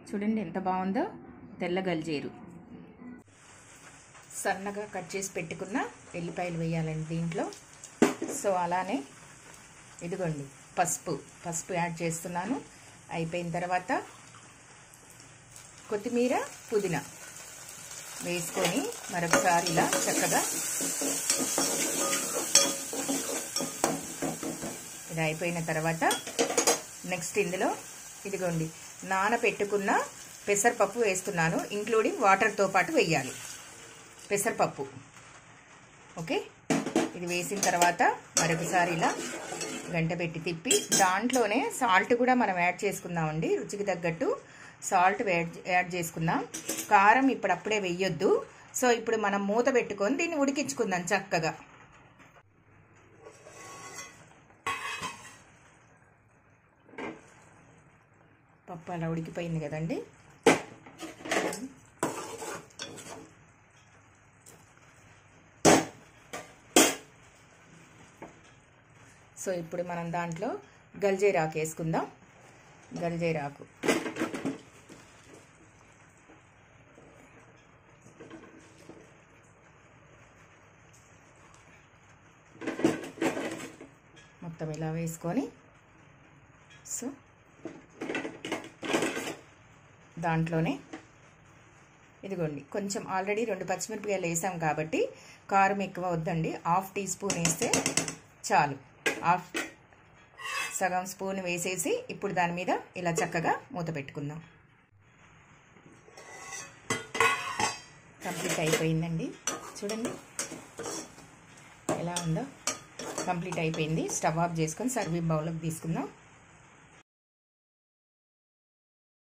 చూడండి ఎంత బాగుందో తెల్ల గల్జేరు సన్నగా కట్ చేసి పెట్టుకున్న ఎల్లిపాయలు వేయాలండి దీంట్లో సో అలానే ఇదిగోండి పసుపు పసుపు యాడ్ చేస్తున్నాను అయిపోయిన తర్వాత కొత్తిమీర పుదీనా వేసుకొని మరొకసారి ఇలా చక్కగా ఇది అయిపోయిన తర్వాత నెక్స్ట్ ఇందులో ఇదిగోండి నానబెట్టుకున్న పెసరపప్పు వేస్తున్నాను ఇంక్లూడింగ్ వాటర్తో పాటు వేయాలి పెసరపప్పు ఓకే ఇది వేసిన తర్వాత మరొకసారి ఇలా గంట పెట్టి తిప్పి దాంట్లోనే సాల్ట్ కూడా మనం యాడ్ చేసుకుందామండి రుచికి తగ్గట్టు సాల్ట్ యాడ్ యాడ్ చేసుకుందాం కారం ఇప్పుడు అప్పుడే వేయొద్దు సో ఇప్పుడు మనం మూత పెట్టుకొని దీన్ని ఉడికించుకుందాం చక్కగా పప్పు అలా ఉడికిపోయింది కదండి సో ఇప్పుడు మనం దాంట్లో గల్జేరాకు వేసుకుందాం గల్జేరాకు మొత్తం ఇలా వేసుకొని సో దాంట్లోనే ఇదిగోండి కొంచెం ఆల్రెడీ రెండు పచ్చిమిరపకాయలు వేసాం కాబట్టి కారం ఎక్కువ వద్దండి హాఫ్ టీ స్పూన్ వేస్తే చాలు హాఫ్ సగం స్పూన్ వేసేసి ఇప్పుడు దాని మీద ఇలా చక్కగా మూత పెట్టుకుందాం కంప్లీట్ అయిపోయిందండి చూడండి ఎలా ఉందో కంప్లీట్ అయిపోయింది స్టవ్ ఆఫ్ చేసుకొని సర్వింగ్ బౌల్లోకి తీసుకుందాం